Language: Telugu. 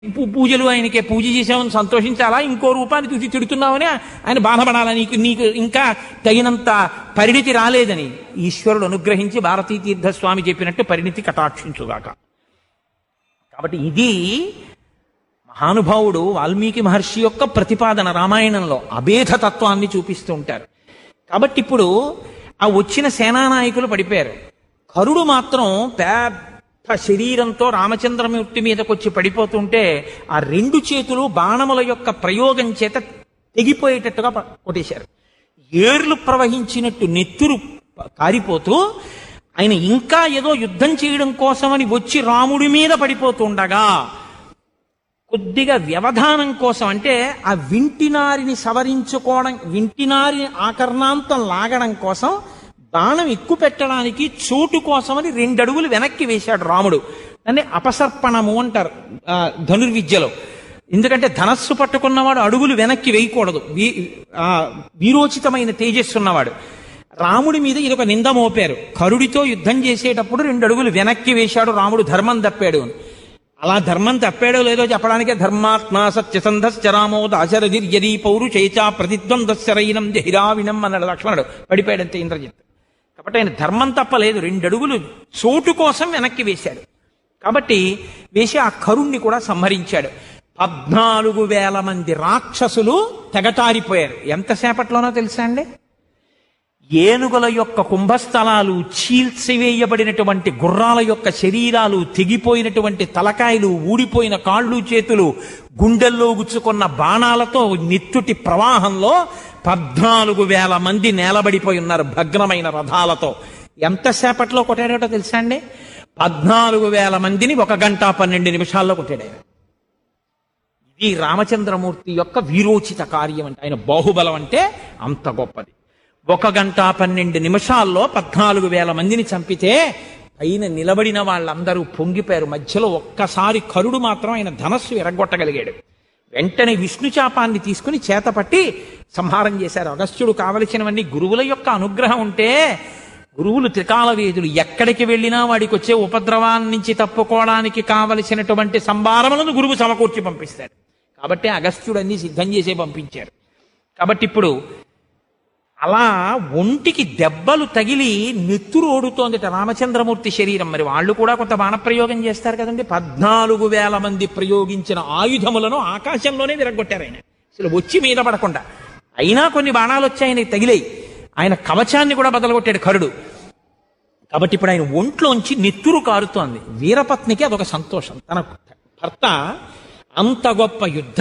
పూ- పూజలు ఆయనకే పూజ చేసామని సంతోషించాలా ఇంకో రూపాన్ని చూసి తిడుతున్నావని ఆయన బాధపడాలా నీకు నీకు ఇంకా తగినంత పరిణితి రాలేదని ఈశ్వరుడు అనుగ్రహించి భారతీ తీర్థస్వామి చెప్పినట్టు పరిణితి కటాక్షించుగాక కాబట్టి ఇది మహానుభావుడు వాల్మీకి మహర్షి యొక్క ప్రతిపాదన రామాయణంలో అభేద తత్వాన్ని చూపిస్తూ ఉంటారు కాబట్టి ఇప్పుడు ఆ వచ్చిన సేనానాయకులు పడిపోయారు కరుడు మాత్రం పెద్ద శరీరంతో రామచంద్రమూర్తి మీదకి వచ్చి పడిపోతుంటే ఆ రెండు చేతులు బాణముల యొక్క ప్రయోగం చేత తెగిపోయేటట్టుగా ప- కొట్టేశారు ఏర్లు ప్రవహించినట్టు నెత్తురు ప- కారిపోతూ ఆయన ఇంకా ఏదో యుద్ధం చేయడం కోసమని వచ్చి రాముడి మీద పడిపోతుండగా కొద్దిగా వ్యవధానం కోసం అంటే ఆ వింటినారిని సవరించుకోవడం వింటినారి ఆకర్ణాంతం లాగడం కోసం బాణం ఎక్కువ పెట్టడానికి చోటు కోసమని రెండు అడుగులు వెనక్కి వేశాడు రాముడు దాన్ని అపసర్పణము అంటారు ఆ, ధనుర్విద్యలో ఎందుకంటే ధనస్సు పట్టుకున్నవాడు అడుగులు వెనక్కి వేయకూడదు వీ- ఆ, వీరోచితమైన తేజస్సు ఉన్నవాడు రాముడి మీద ఇది ఒక నింద మోపారు కరుడితో యుద్ధం చేసేటప్పుడు రెండు అడుగులు వెనక్కి వేశాడు రాముడు ధర్మం తప్పాడు అని అలా ధర్మం తప్పాడో లేదో చెప్పడానికే ధర్మాత్మా సత్యసంధశ్చరామో దాశరథిర్యదీ పౌరు చేచా ప్రతిద్వందశరైనం జహిరావినం అన్నాడు లక్ష్మణుడు పడిపోయాడంతే ఇంద్రజిత్ కాబట్టి ఆయన ధర్మం తప్పలేదు రెండు అడుగులు చోటు కోసం వెనక్కి వేశాడు కాబట్టి వేసి ఆ కరుణ్ణి కూడా సంహరించాడు పద్నాలుగు వేల మంది రాక్షసులు తెగటారిపోయారు ఎంతసేపట్లోనో తెలుసా అండి ఏనుగుల యొక్క కుంభస్థలాలు చీల్చివేయబడినటువంటి గుర్రాల యొక్క శరీరాలు తెగిపోయినటువంటి తలకాయలు ఊడిపోయిన కాళ్ళు చేతులు గుండెల్లో గుచ్చుకున్న బాణాలతో నెత్తుటి ప్రవాహంలో పద్నాలుగు వేల మంది నేలబడిపోయి ఉన్నారు భగ్నమైన రథాలతో ఎంతసేపట్లో కొట్టాడో తెలుసా అండి పద్నాలుగు వేల మందిని ఒక గంట పన్నెండు నిమిషాల్లో కొట్టాడు ఆయన ఇది రామచంద్రమూర్తి యొక్క వీరోచిత కార్యం అంటే ఆయన బాహుబలం అంటే అంత గొప్పది ఒక గంట పన్నెండు నిమిషాల్లో పద్నాలుగు వేల మందిని చంపితే పైన నిలబడిన వాళ్ళందరూ పొంగిపోయారు మధ్యలో ఒక్కసారి కరుడు మాత్రం ఆయన ధనస్సు ఎరగొట్టగలిగాడు వెంటనే విష్ణు చాపాన్ని తీసుకుని చేతపట్టి సంహారం చేశారు అగస్త్యుడు కావలసినవన్నీ గురువుల యొక్క అనుగ్రహం ఉంటే గురువులు త్రికాల వేదులు ఎక్కడికి వెళ్ళినా వాడికి వచ్చే ఉపద్రవాన్ని నుంచి తప్పుకోవడానికి కావలసినటువంటి సంభారములను గురువు సమకూర్చి పంపిస్తాడు కాబట్టి అగస్త్యుడు అన్ని సిద్ధం చేసే పంపించారు కాబట్టి ఇప్పుడు అలా ఒంటికి దెబ్బలు తగిలి నెత్తురు ఓడుతోందిట రామచంద్రమూర్తి శరీరం మరి వాళ్ళు కూడా కొంత బాణప్రయోగం చేస్తారు కదండి పద్నాలుగు వేల మంది ప్రయోగించిన ఆయుధములను ఆకాశంలోనే విరగొట్టారు ఆయన అసలు వచ్చి మీద పడకుండా అయినా కొన్ని బాణాలు వచ్చి ఆయనకి తగిలాయి ఆయన కవచాన్ని కూడా బదలగొట్టాడు కరుడు కాబట్టి ఇప్పుడు ఆయన ఒంట్లోంచి నెత్తురు కారుతోంది వీరపత్నికి అదొక సంతోషం తన భర్త అంత గొప్ప యుద్ధ